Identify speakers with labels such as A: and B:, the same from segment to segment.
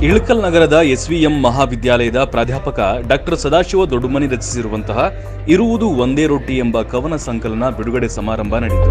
A: ಇಳಕಲ್ ನಗರದ ಎಸ್ವಿಎಂ ಮಹಾವಿದ್ಯಾಲಯದ ಪ್ರಾಧ್ಯಾಪಕ ಡಾಕ್ಟರ್ ಸದಾಶಿವ ದೊಡ್ಡಮನಿ ರಚಿಸಿರುವಂತಹ ಇರುವುದು ಒಂದೇ ರೊಟ್ಟಿ ಎಂಬ ಕವನ ಸಂಕಲನ ಬಿಡುಗಡೆ ಸಮಾರಂಭ ನಡೆಯಿತು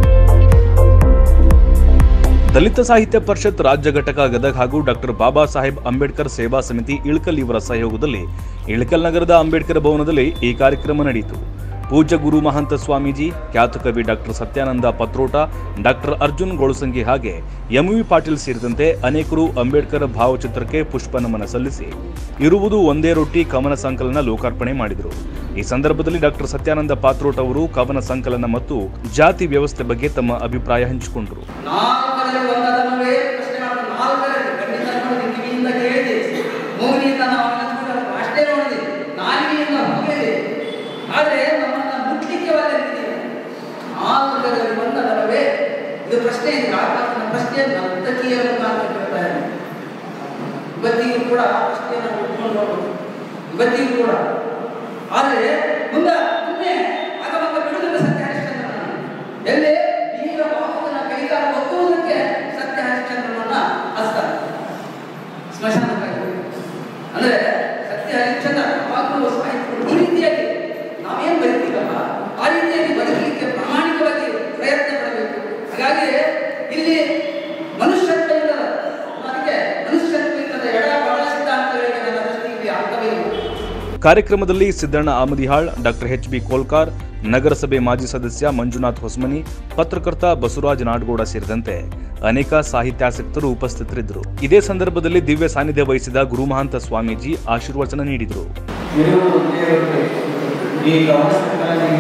A: ದಲಿತ ಸಾಹಿತ್ಯ ಪರಿಷತ್ ರಾಜ್ಯ ಘಟಕ ಗದಗ್ ಹಾಗೂ ಡಾಕ್ಟರ್ ಬಾಬಾ ಸಾಹೇಬ್ ಅಂಬೇಡ್ಕರ್ ಸೇವಾ ಸಮಿತಿ ಇಳಕಲ್ ಇವರ ಸಹಯೋಗದಲ್ಲಿ ಇಳಕಲ್ ನಗರದ ಅಂಬೇಡ್ಕರ್ ಭವನದಲ್ಲಿ ಈ ಕಾರ್ಯಕ್ರಮ ನಡೆಯಿತು ಪೂಜ್ಯ ಗುರು ಮಹಂತ ಸ್ವಾಮೀಜಿ ಖ್ಯಾತ ಕವಿ ಡಾಕ್ಟರ್ ಸತ್ಯಾನಂದ ಪತ್ರೋಟ ಡಾಕ್ಟರ್ ಅರ್ಜುನ್ ಗೊಳಸಂಗಿ ಹಾಗೆ ಎಂವಿ ಪಾಟೀಲ್ ಸೇರಿದಂತೆ ಅನೇಕರು ಅಂಬೇಡ್ಕರ್ ಭಾವಚಿತ್ರಕ್ಕೆ ಪುಷ್ಪ ನಮನ ಸಲ್ಲಿಸಿ ಇರುವುದು ಒಂದೇ ರೊಟ್ಟಿ ಕವನ ಸಂಕಲನ ಲೋಕಾರ್ಪಣೆ ಮಾಡಿದರು ಈ ಸಂದರ್ಭದಲ್ಲಿ ಡಾಕ್ಟರ್ ಸತ್ಯಾನಂದ ಪಾತ್ರೋಟ್ ಅವರು ಕವನ ಸಂಕಲನ ಮತ್ತು ಜಾತಿ ವ್ಯವಸ್ಥೆ ಬಗ್ಗೆ ತಮ್ಮ ಅಭಿಪ್ರಾಯ ಹಂಚಿಕೊಂಡರು
B: ನಾಲ್ಕರಲ್ಲಿ ಒಂದದನ್ನುವೇ ಪ್ರಶ್ನೆ ಮಾಡಿದ ನಾಲ್ಕರಲ್ಲಿ ಖಂಡಿತ ನೋಡಿದೆ ಕಿವಿಯಿಂದ ಕೇಳಿದೆ ಮೂಗಿನಿಂದ ನಾವು ನೆನೆಸ್ಕೊಂಡ್ರೆ ಅಷ್ಟೇ ನೋಡಿದೆ ನಾಲಿಗೆಯಿಂದ ಹೋಗಿದೆ ಆದರೆ ನಮ್ಮನ್ನ ಮುಟ್ಲಿಕ್ಕೆ ಒಳ್ಳೆದಿದೆ ನಾಲ್ಕರಲ್ಲಿ ಒಂದದಲ್ಲವೇ ಇದು ಪ್ರಶ್ನೆ ಇದೆ ಆತ್ಮನ ಪ್ರಶ್ನೆ ನರ್ತಕಿಯರ ಮುಖಾಂತರ ಕೇಳ್ತಾ ಇದೆ ಇವತ್ತಿಗೂ ಕೂಡ ಆ ಪ್ರಶ್ನೆಯನ್ನು ಉಟ್ಕೊಂಡು ಹೋಗ್ಬೇಕು ಇವತ್ತಿಗೂ ಕೂಡ ಆದರೆ ಮುಂದೆ ಮುಂದೆ ಆಗಮಕ ಬಿಡುವುದಿಲ್ಲ ಸತ್ಯ ಹರಿಶ್ಚಂದ್ರನ ಎಲ್ಲಿ ವೀರ ಬಾಹುಕನ ಕೈಗಾರ ಒಪ್ಪುವುದಕ್ಕೆ ಸತ್ಯ ಹರಿಶ್ಚಂದ್ರನನ್ನ ಹಚ್ತಾರೆ ಸ್ಮಶಾನಕ್ಕಾಗಿ ಅಂದ್ರೆ ಸತ್ಯ ಹರಿಶ್ಚಂದ್ರ ಯಾವಾಗಲೂ ಸಾಹಿತ್ಯ ಈ ರೀತಿಯಾಗಿ ನಾವೇನು ಬರೀತೀವಲ್ಲ ಆ ರೀತಿಯಾಗಿ ಬದುಕಲಿಕ್ಕೆ ಪ್ರಾಮಾಣಿಕವಾಗಿ ಪ್ರಯತ್ನ ಪಡಬೇಕು ಹಾಗಾಗಿ ಇಲ್ಲಿ ಮನುಷ್ಯತ್ವ ಇಲ್ಲದ ಅದಕ್ಕೆ ಮನುಷ್ಯತ್ವ ಇಲ್ಲದ ಎಡ ಬಡ ಸಿದ್ಧಾಂತಗಳಿಗೆ ನನ್ನ ದೃಷ್ಟಿಯಲ್ಲಿ ಅರ್ಥವಿಲ್ಲ
A: ಕಾರ್ಯಕ್ರಮದಲ್ಲಿ Siddanna Amadihal doctor H B Kolkar ನಗರಸಭೆ ಮಾಜಿ ಸದಸ್ಯ ಮಂಜುನಾಥ್ ಹೊಸಮನಿ ಪತ್ರಕರ್ತ ಬಸವರಾಜ್ ನಾಡಗೌಡ ಸೇರಿದಂತೆ ಅನೇಕ ಸಾಹಿತ್ಯಾಸಕ್ತರು ಉಪಸ್ಥಿತರಿದ್ದರು ಇದೇ ಸಂದರ್ಭದಲ್ಲಿ ದಿವ್ಯ ಸಾನ್ನಿಧ್ಯ ವಹಿಸಿದ ಗುರುಮಹಾಂತ ಸ್ವಾಮೀಜಿ ಆಶೀರ್ವಚನ ನೀಡಿದರು
C: ಇರುವುದು ದೇವರಿಗೆ ಈ ಗಮನಿಸಬೇಕಾಗಿ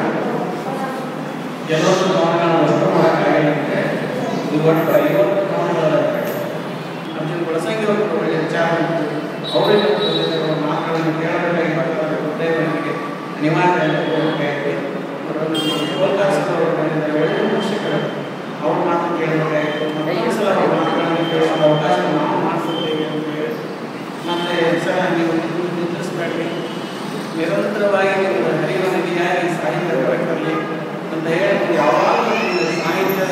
C: ಕೆಲವೊಂದು ಗಮನಗಳನ್ನು ವಸ್ತು ಮಾಡೋಕ್ಕಾಗಿಲ್ಲ ಇದು ಒಟ್ಟು ಐವತ್ತು ಗಮನಗಳ ಅರ್ಜುನ್ ಪ್ರಸಂಗಿ ಅವರು ಒಳ್ಳೆಯ ವಿಚಾರ ಅವರಿಂದ ಬಂದಿರುವ ಮಾತುಗಳನ್ನು ಕೇಳಬೇಕಾಗಿ ಬರ್ತಾರೆ ಉದಯಗಳಿಗೆ ಅನಿವಾರ್ಯ ಅಂತ ಹೋಗಬೇಕಾಗಿ ಕೋಲ್ಕಾಸದವರು ಬಂದಿದ್ದಾರೆ ಒಳ್ಳೆಯ ಶಿಕ್ಷಕರು ಅವ್ರ ಮಾತು ಕೇಳಬೇಕಾಗಿತ್ತು ಮತ್ತು ಈ ಸಲ ಅವ್ರ ಮಾತುಗಳನ್ನು ಕೇಳುವ ಅವಕಾಶ ನಾವು ಮಾಡಿಸುತ್ತೇವೆ ಅಂತ ಹೇಳಿ ಮತ್ತೆ ಸಹ ನೀವು ನಿಂತಿಸ್ಬೇಡ್ರಿ ನಿರಂತರವಾಗಿ ನೀವು ಹರಿವನದಿಯಾಗಿ ಸಾಹಿತ್ಯ ಬೆಳಕಲ್ಲಿ ಅಂತ ಹೇಳಿ ಯಾವಾಗಲೂ ನೀವು ಸಾಹಿತ್ಯದ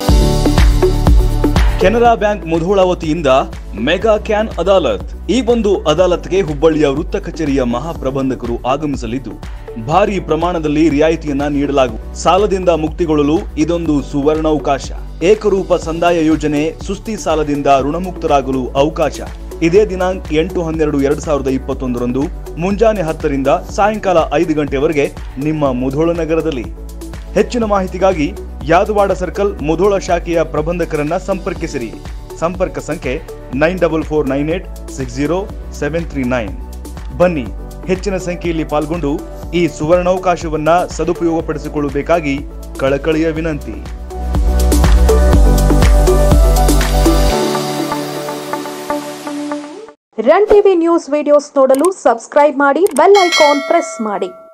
A: ಕೆನರಾ ಬ್ಯಾಂಕ್ ಮುಧೋಳ ವತಿಯಿಂದ ಮೆಗಾ ಕ್ಯಾನ್ ಅದಾಲತ್ ಈ ಒಂದು ಅದಾಲತ್ಗೆ ಹುಬ್ಬಳ್ಳಿಯ ವೃತ್ತ ಕಚೇರಿಯ ಮಹಾಪ್ರಬಂಧಕರು ಆಗಮಿಸಲಿದ್ದು ಭಾರಿ ಪ್ರಮಾಣದಲ್ಲಿ ರಿಯಾಯಿತಿಯನ್ನ ನೀಡಲಾಗುವುದು ಸಾಲದಿಂದ ಮುಕ್ತಿಗೊಳ್ಳಲು ಇದೊಂದು ಸುವರ್ಣಾವಕಾಶ ಏಕರೂಪ ಸಂದಾಯ ಯೋಜನೆ ಸುಸ್ತಿ ಸಾಲದಿಂದ ಋಣಮುಕ್ತರಾಗಲು ಅವಕಾಶ ಇದೇ ದಿನಾಂಕ ಎಂಟು ಹನ್ನೆರಡು ಎರಡ್ ಸಾವಿರದ ಇಪ್ಪತ್ತೊಂದರಂದು ಮುಂಜಾನೆ ಹತ್ತರಿಂದ ಸಾಯಂಕಾಲ ಐದು ಗಂಟೆವರೆಗೆ ನಿಮ್ಮ ಮುಧೋಳ ನಗರದಲ್ಲಿ ಹೆಚ್ಚಿನ ಮಾಹಿತಿಗಾಗಿ ಯಾದವಾಡ ಸರ್ಕಲ್ ಮುಧೋಳ ಶಾಖೆಯ ಪ್ರಬಂಧಕರನ್ನ ಸಂಪರ್ಕಿಸಿರಿ ಸಂಪರ್ಕ ಸಂಖ್ಯೆ nine double four nine eight six zero seven three nine ಬನ್ನಿ ಹೆಚ್ಚಿನ ಸಂಖ್ಯೆಯಲ್ಲಿ ಪಾಲ್ಗೊಂಡು ಈ ಸುವರ್ಣಾವಕಾಶವನ್ನ ಸದುಪಯೋಗಪಡಿಸಿಕೊಳ್ಳಬೇಕಾಗಿ ಕಳಕಳಿಯ ವಿನಂತಿ
D: ರನ್ ಟಿವಿ ನ್ಯೂಸ್ ವಿಡಿಯೋಸ್ ನೋಡಲು ಸಬ್ಸ್ಕ್ರೈಬ್ ಮಾಡಿ ಬೆಲ್ ಐಕಾನ್ ಪ್ರೆಸ್ ಮಾಡಿ